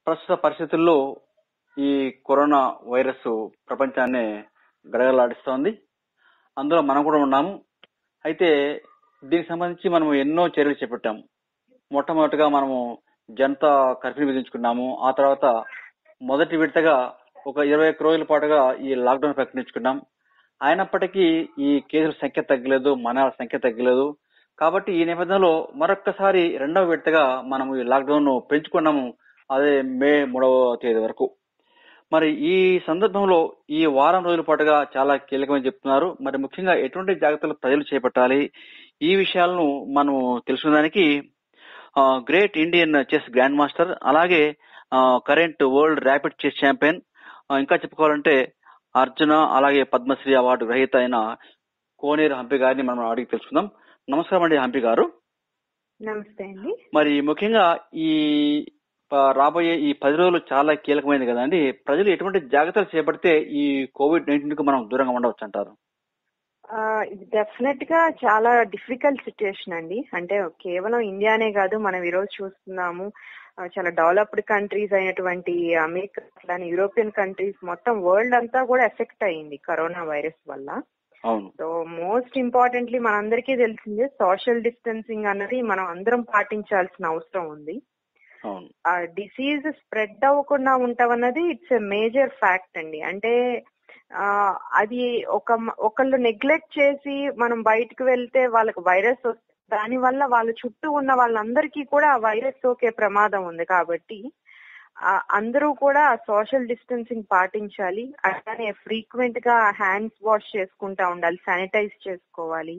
ప్రస్తుత పరిస్థితుల్లో ఈ కరోనా వైరస్ ప్రపంచాన్ని గడగలాడిస్తోంది అందులో మనం కూడా ఉన్నాము అయితే దీనికి సంబంధించి మనం ఎన్నో చర్యలు చేపట్టాము మొట్టమొదటిగా మనము జనతా కర్ఫ్యూ విధించుకున్నాము ఆ తర్వాత మొదటి విడతగా ఒక ఇరవై ఒక్క రోజుల పాటుగా ఈ లాక్డౌన్ ప్రకటించుకున్నాం అయినప్పటికీ ఈ కేసుల సంఖ్య తగ్గలేదు మరణాల సంఖ్య తగ్గలేదు కాబట్టి ఈ నేపథ్యంలో మరొక్కసారి రెండవ విడతగా మనం ఈ లాక్డౌన్ పెంచుకున్నాము అదే మే మూడవ తేదీ వరకు మరి ఈ సందర్భంలో ఈ వారం రోజుల పాటుగా చాలా కీలకమని చెప్తున్నారు మరి ముఖ్యంగా ఎటువంటి జాగ్రత్తలు ప్రజలు చేపట్టాలి ఈ విషయాలను మనం తెలుసుకునేదానికి great Indian chess grand master అలాగే current world rapid chess champion ఇంకా చెప్పుకోవాలంటే అర్జున అలాగే పద్మశ్రీ అవార్డు గ్రహీత అయిన కోనేరు హంపి గారిని మనం అడిగి తెలుసుకుందాం నమస్కారం అండి హంపి గారు నమస్తే అండి మరి ముఖ్యంగా ఈ ప- రాబోయే ఈ పది రోజులు చాలా కీలకమైనది కదండి ప్రజలు ఎటువంటి జాగ్రత్తలు చేపడితే ఈ కోవిడ్ నైన్టీన్ కు మనం దూరంగా ఉండవచ్చు అంటారు ఆ, ఇది డెఫినెట్ గా చాలా డిఫికల్ట్ సిచ్యుయేషన్ అండి అంటే కేవలం ఇండియానే కాదు మనం ఈరోజు చూస్తున్నాము ఆ, చాలా డెవలప్డ్ కంట్రీస్ అయినటువంటి అమెరికా అట్లానే యూరోపియన్ కంట్రీస్ మొత్తం వరల్డ్ అంతా కూడా ఎఫెక్ట్ అయింది కరోనా వైరస్ వల్ల అవును సో మోస్ట్ ఇంపార్టెంట్లీ మనందరికీ తెలిసిందే సోషల్ డిస్టెన్సింగ్ అన్నది మనం అందరం పాటించాల్సిన అవసరం ఉంది అవును ఆ డిసీజ్ స్ప్రెడ్ అవ్వకుండా ఉంటామన్నది ఇట్స్ ఎ మేజర్ ఫ్యాక్ట్ అండి అంటే ఆ అది ఒక ఒకళ్ళు నెగ్లెక్ట్ చేసి మనం బయటకు వెళ్తే వాళ్ళకి వైరస్ వస్తే దాని వల్ల వాళ్ళ చుట్టూ ఉన్న వాళ్ళందరికీ కూడా ఆ వైరస్ సోకే ప్రమాదం ఉంది కాబట్టి ఆ, అందరూ కూడా సోషల్ డిస్టెన్సింగ్ పాటించాలి అట్లానే ఫ్రీక్వెంట్ గా హ్యాండ్స్ వాష్ చేసుకుంటా ఉండాలి శానిటైజ్ చేసుకోవాలి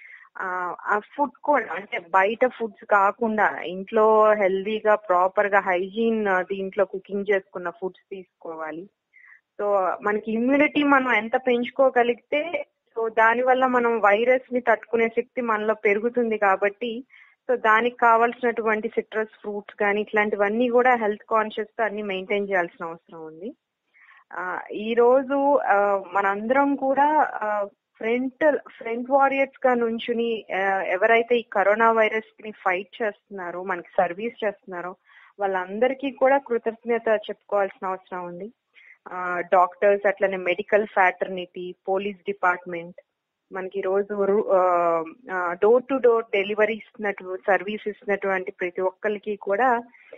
ఆ ఫుడ్ కూడా అంటే బయట ఫుడ్స్ కాకుండా ఇంట్లో హెల్దీగా ప్రాపర్ గా హైజీన్ దీంట్లో కుకింగ్ చేసుకున్న ఫుడ్స్ తీసుకోవాలి సో మనకి ఇమ్యూనిటీ మనం ఎంత పెంచుకోగలిగితే సో దాని వల్ల మనం వైరస్ ని తట్టుకునే శక్తి మనలో పెరుగుతుంది కాబట్టి సో దానికి కావాల్సినటువంటి సిట్రస్ ఫ్రూట్స్ కానీ ఇట్లాంటివన్నీ కూడా హెల్త్ కాన్షియస్ తో అన్ని మెయింటైన్ చేయాల్సిన అవసరం ఉంది ఆ, ఈ రోజు ఆ, మనందరం కూడా ఫ్రంట్ ఫ్రంట్ వారియర్స్ గా నుంచుని ఆ, ఎవరైతే ఈ కరోనా వైరస్ ని ఫైట్ చేస్తున్నారో మనకి సర్వీస్ చేస్తున్నారో వాళ్ళందరికీ కూడా కృతజ్ఞత చెప్పుకోవాల్సిన అవసరం ఉంది డాక్టర్స్ అట్లనే మెడికల్ ఫ్యాటర్నిటీ పోలీస్ డిపార్ట్మెంట్ మనకి ఈ రోజు డోర్ టు డోర్ డెలివరీ ఇస్తున్నట్టు సర్వీస్ ఇస్తున్నటువంటి ప్రతి ఒక్కరికి కూడా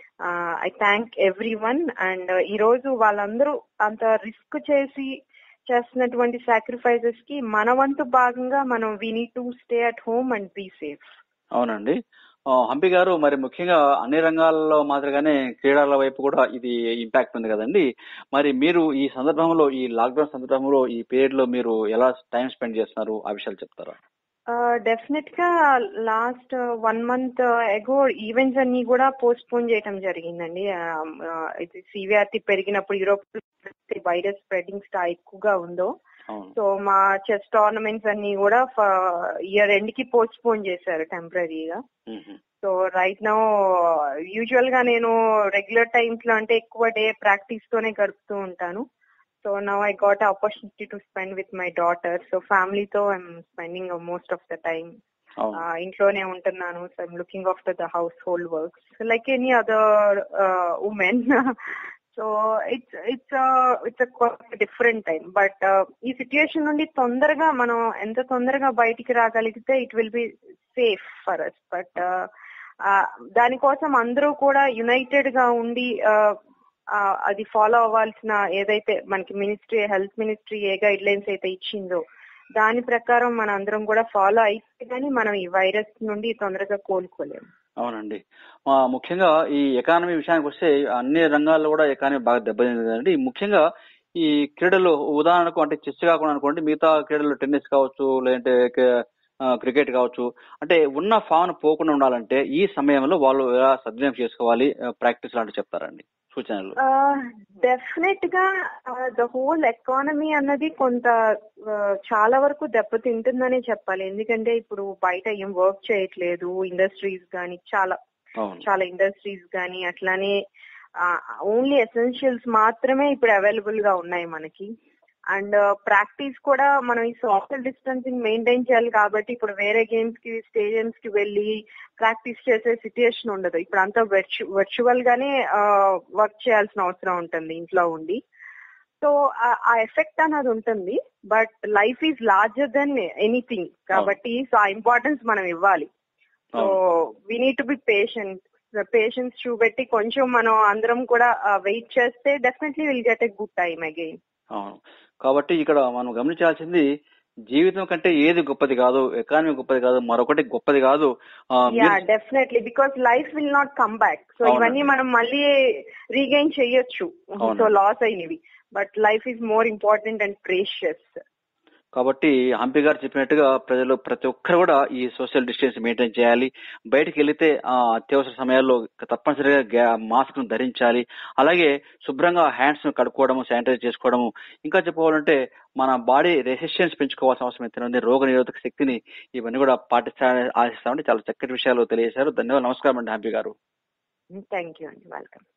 I thank everyone and ఈ రోజు వాళ్ళందరూ అంత రిస్క్ చేసి చేస్తున్నటువంటి సాక్రిఫైసెస్ కి మన వంతు భాగంగా మనం we need to stay at home and be safe అవునండి ఆ, హంపి గారు మరి ముఖ్యంగా అన్ని రంగాల్లో మాదిరిగానే క్రీడల వైపు కూడా ఇది ఇంపాక్ట్ ఉంది కదండి మరి మీరు ఈ సందర్భంలో ఈ లాక్డౌన్ సందర్భంలో ఈ పీరియడ్ లో మీరు ఎలా టైం స్పెండ్ చేస్తున్నారు ఆ విషయాలు చెప్తారా డెఫినెట్ గా last one month ago events అన్ని కూడా పోస్ట్ పోన్ చేయడం జరిగిందండి ఆ, ఆ, ఇది సివిఆర్టీ పెరిగినప్పుడు యూరోప్ వైరస్ స్ప్రెడింగ్ స్టా ఎక్కువగా ఉందో అవును సో మా చెస్ టోర్నమెంట్స్ అన్ని కూడా ఇయర్ ఎండ్ కి పోస్ట్ పోన్ చేశారు టెంపరీగా hmm. So right now usual గా నేను రెగ్యులర్ టైమ్స్ లో అంటే ఎక్కువ డే ప్రాక్టీస్ తోనే గడుపుతూ ఉంటాను so now I got opportunity to spend with my daughter so ఫ్యామిలీతో I'm spending most of the time అవును ఇంట్లోనే ఉంటున్నాను so I'm looking after the household works like any other women so it's it's it's different time but ఈ situation నుండి తొందరగా మనం ఎంత తొందరగా బయటికి రాగలిగితే it will be safe for us but దానికోసం అందరూ కూడా యునైటెడ్ గా ఉండి uh, uh, అది ఫాలో అవ్వాల్సిన ఏదైతే మనకి మినిస్ట్రీ హెల్త్ మినిస్ట్రీ ఏ గైడ్ లైన్స్ అయితే ఇచ్చిందో దాని ప్రకారం మన అందరం కూడా ఫాలో అయితే గానీ మనం ఈ వైరస్ నుండి తొందరగా కోలుకోలేము అవునండి ఆ, ముఖ్యంగా ఈ ఎకానమీ విషయానికి వస్తే అన్ని రంగాల్లో కూడా ఎకానమీ బాగా దెబ్బతిందండి ముఖ్యంగా ఈ క్రీడలు ఉదాహరణకు అంటే చెస్ కాకుండా అనుకోండి మిగతా క్రీడలు టెన్నిస్ కావచ్చు లేదంటే క- ఆ, క్రికెట్ కావచ్చు అంటే ఉన్న ఫామ్ పోకుండా ఉండాలంటే ఈ సమయంలో వాళ్ళు ఎలా సద్వినియోగం చేసుకోవాలి ప్రాక్టీస్ లాంటివి చెప్తారండి సూచనలు డెఫినెట్ గా ద హోల్ ఎకానమీ అన్నది కొంత uh, చాలా వరకు దెబ్బతింటుందనే చెప్పాలి ఎందుకంటే ఇప్పుడు బయట ఏం వర్క్ చేయట్లేదు ఇండస్ట్రీస్ కానీ చాలా అవును చాలా ఇండస్ట్రీస్ కానీ అట్లానే ఓన్లీ ఎసెన్షియల్స్ మాత్రమే ఇప్పుడు అవైలబుల్ గా ఉన్నాయి మనకి అండ్ ప్రాక్టీస్ కూడా మనం ఈ సోషల్ డిస్టెన్సింగ్ మెయింటైన్ చేయాలి కాబట్టి ఇప్పుడు వేరే గేమ్స్ కి స్టేడియంస్ కి వెళ్ళి ప్రాక్టీస్ చేసే సిచ్యుయేషన్ ఉండదు ఇప్పుడు అంతా వర్చువల్ గానే వర్క్ చేయాల్సిన అవసరం ఉంటుంది ఇంట్లో ఉండి సో ఆ ఎఫెక్ట్ అనేది ఉంటుంది but life is larger than anything కాబట్టి సో ఆ ఇంపార్టెన్స్ మనం ఇవ్వాలి so we need to be patient patience చూపెట్టి కొంచెం మనం అందరం కూడా వెయిట్ చేస్తే definitely will get a good time again అవును కాబట్టి ఇక్కడ మనం గమనించాల్సింది జీవితం కంటే ఏది గొప్పది కాదు ఎకానమీ గొప్పది కాదు మరొకటి గొప్పది కాదు ఆ, యా మీరు- definitely because life will not come back so అవునండి. ఇవన్నీ మనం మళ్ళీ రీగైన్ చేయొచ్చు అవునండి. సో లాస్ అయినవి but life is more important and precious కాబట్టి హంపి గారు చెప్పినట్టుగా ప్రజలు ప్రతి ఒక్కరు కూడా ఈ సోషల్ డిస్టెన్స్ మెయింటైన్ చేయాలి బయటకు వెళితే ఆ, అత్యవసర సమయాల్లో తప్పనిసరిగా గ్యా- మాస్క్ ను ధరించాలి అలాగే శుభ్రంగా హ్యాండ్స్ ను కడుక్కోవడము శానిటైజ్ చేసుకోవడము ఇంకా చెప్పుకోవాలంటే మన బాడీ రెసిస్టెన్స్ పెంచుకోవాల్సిన అవసరం ఎంత ఉంది రోగ నిరోధక శక్తిని ఇవన్నీ కూడా పాటిస్తారని ఆశిస్తామని చాలా చక్కటి విషయాలు తెలియజేశారు ధన్యవాదాలు నమస్కారం అండి హంపి గారు థ్యాంక్ యూ అండి వెల్కమ్